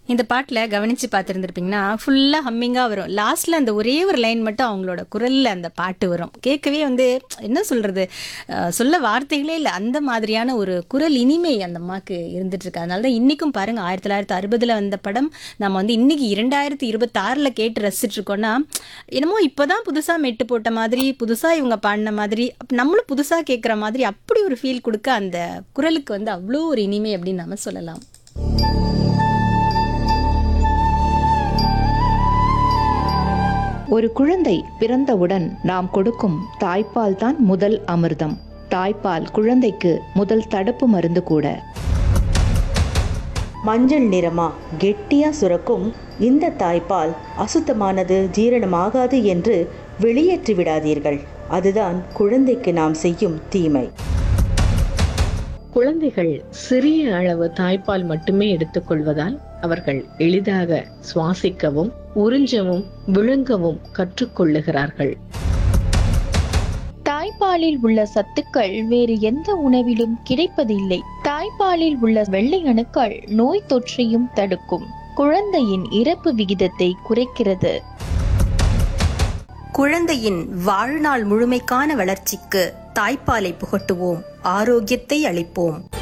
இந்த பாட்டில் கவனிச்சு பார்த்துருந்துருப்பீங்கன்னா ஃபுல்லாக ஹம்மிங்காக வரும் லாஸ்ட்டில் அந்த ஒரே ஒரு லைன் மட்டும் அவங்களோட குரலில் அந்த பாட்டு வரும் கேட்கவே வந்து என்ன சொல்கிறது சொல்ல வார்த்தைகளே இல்லை அந்த மாதிரியான ஒரு குரல் இனிமை அந்த அம்மாவுக்கு இருந்துட்டுருக்கு அதனால தான் இன்றைக்கும் பாருங்கள் ஆயிரத்தி தொள்ளாயிரத்தி அறுபதில் வந்த படம் நம்ம வந்து இன்றைக்கி இரண்டாயிரத்தி இருபத்தாறில் கேட்டு ரசிச்சுட்டு இருக்கோம்னா என்னமோ இப்போ தான் புதுசாக மெட்டு போட்ட மாதிரி புதுசாக இவங்க பாடின மாதிரி அப்ப நம்மளும் புதுசாக கேட்குற மாதிரி அப்படி ஒரு ஃபீல் கொடுக்க அந்த குரலுக்கு வந்து அவ்வளோ ஒரு இனிமை அப்படின்னு நம்ம சொல்லலாம் ஒரு குழந்தை பிறந்தவுடன் நாம் கொடுக்கும் தாய்ப்பால் தான் முதல் அமிர்தம் தாய்ப்பால் குழந்தைக்கு முதல் தடுப்பு மருந்து கூட மஞ்சள் நிறமா கெட்டியா சுரக்கும் இந்த தாய்ப்பால் அசுத்தமானது ஜீரணமாகாது என்று வெளியேற்றி விடாதீர்கள் அதுதான் குழந்தைக்கு நாம் செய்யும் தீமை குழந்தைகள் சிறிய அளவு தாய்ப்பால் மட்டுமே எடுத்துக்கொள்வதால் அவர்கள் எளிதாக சுவாசிக்கவும் உறிஞ்சவும் விழுங்கவும் கற்றுக்கொள்ளுகிறார்கள் தாய்ப்பாலில் உள்ள சத்துக்கள் வேறு எந்த உணவிலும் கிடைப்பதில்லை தாய்ப்பாலில் உள்ள வெள்ளை அணுக்கள் நோய் தொற்றையும் தடுக்கும் குழந்தையின் இறப்பு விகிதத்தை குறைக்கிறது குழந்தையின் வாழ்நாள் முழுமைக்கான வளர்ச்சிக்கு தாய்ப்பாலை புகட்டுவோம் ஆரோக்கியத்தை அளிப்போம்